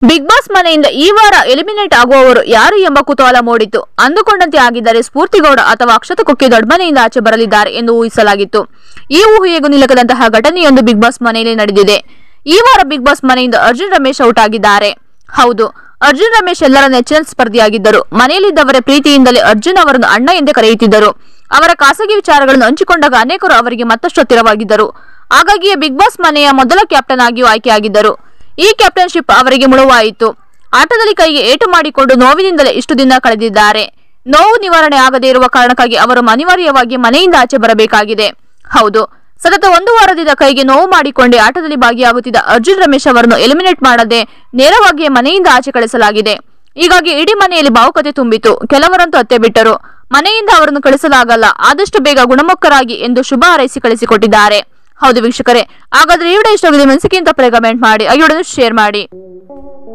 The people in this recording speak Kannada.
ಬಿಗ್ ಬಾಸ್ ಮನೆಯಿಂದ ಈ ವಾರ ಎಲಿಮಿನೇಟ್ ಆಗುವವರು ಯಾರು ಎಂಬ ಕುತೂಹಲ ಮೂಡಿತು ಅಂದುಕೊಂಡಂತೆ ಆಗಿದ್ದರೆ ಸ್ಫೂರ್ತಿಗೌಡ ಅಥವಾ ಅಕ್ಷತ ಕುಕ್ಕೆ ದೊಡ್ಡಮನೆಯಿಂದ ಆಚೆ ಬರಲಿದ್ದಾರೆ ಎಂದು ಊಹಿಸಲಾಗಿತ್ತು ಈ ಊಹೆಗೂ ನಿಲಕದಂತಹ ಘಟನೆಯೊಂದು ಬಿಗ್ ಬಾಸ್ ಮನೆಯಲ್ಲಿ ನಡೆದಿದೆ ಈ ವಾರ ಬಿಗ್ ಬಾಸ್ ಮನೆಯಿಂದ ಅರ್ಜುನ್ ರಮೇಶ್ ಔಟ್ ಆಗಿದ್ದಾರೆ ಹೌದು ಅರ್ಜುನ್ ರಮೇಶ್ ಎಲ್ಲರ ನೆಚ್ಚಿನ ಸ್ಪರ್ಧಿಯಾಗಿದ್ದರು ಮನೆಯಲ್ಲಿದ್ದವರ ಪ್ರೀತಿಯಿಂದಲೇ ಅರ್ಜುನ್ ಅವರನ್ನು ಅಣ್ಣ ಎಂದೇ ಕರೆಯುತ್ತಿದ್ದರು ಅವರ ಖಾಸಗಿ ವಿಚಾರಗಳನ್ನು ಹಂಚಿಕೊಂಡಾಗ ಅನೇಕರು ಅವರಿಗೆ ಮತ್ತಷ್ಟು ಹತ್ತಿರವಾಗಿದ್ದರು ಹಾಗಾಗಿಯೇ ಬಿಗ್ ಬಾಸ್ ಮನೆಯ ಮೊದಲ ಕ್ಯಾಪ್ಟನ್ ಆಗಿಯೂ ಆಯ್ಕೆಯಾಗಿದ್ದರು ಈ ಕ್ಯಾಪ್ಟನ್ಶಿಪ್ ಅವರಿಗೆ ಮುಳುವಾಯಿತು ಆಟದಲ್ಲಿ ಕೈಗೆ ಏಟು ಮಾಡಿಕೊಂಡು ನೋವಿನಿಂದಲೇ ಇಷ್ಟು ದಿನ ಕಳೆದಿದ್ದಾರೆ ನೋವು ನಿವಾರಣೆ ಆಗದೇ ಇರುವ ಕಾರಣಕ್ಕಾಗಿ ಅವರು ಅನಿವಾರ್ಯವಾಗಿ ಮನೆಯಿಂದ ಆಚೆ ಬರಬೇಕಾಗಿದೆ ಹೌದು ಸತತ ಒಂದು ವಾರದಿಂದ ಕೈಗೆ ನೋವು ಮಾಡಿಕೊಂಡೇ ಆಟದಲ್ಲಿ ಭಾಗಿಯಾಗುತ್ತಿದ್ದ ಅರ್ಜುನ್ ರಮೇಶ್ ಅವರನ್ನು ಎಲಿಮಿನೇಟ್ ಮಾಡದೆ ನೇರವಾಗಿ ಮನೆಯಿಂದ ಆಚೆ ಕಳಿಸಲಾಗಿದೆ ಹೀಗಾಗಿ ಇಡೀ ಮನೆಯಲ್ಲಿ ಭಾವುಕತೆ ತುಂಬಿತು ಕೆಲವರಂತೂ ಹತ್ತೆ ಬಿಟ್ಟರು ಮನೆಯಿಂದ ಅವರನ್ನು ಕಳಿಸಲಾಗಲ್ಲ ಆದಷ್ಟು ಬೇಗ ಗುಣಮುಖರಾಗಿ ಎಂದು ಶುಭ ಹಾರೈಸಿ ಕಳಿಸಿಕೊಟ್ಟಿದ್ದಾರೆ ಹೌದು ವೀಕ್ಷಕರೇ ಹಾಗಾದ್ರೆ ಈ ವಿಡಿಯೋ ಇಷ್ಟವಾಗಿದೆ ಮೆಣಸಿಗೆ ಅಂತ ಕಮೆಂಟ್ ಮಾಡಿ ಹಾಗೆ ಶೇರ್ ಮಾಡಿ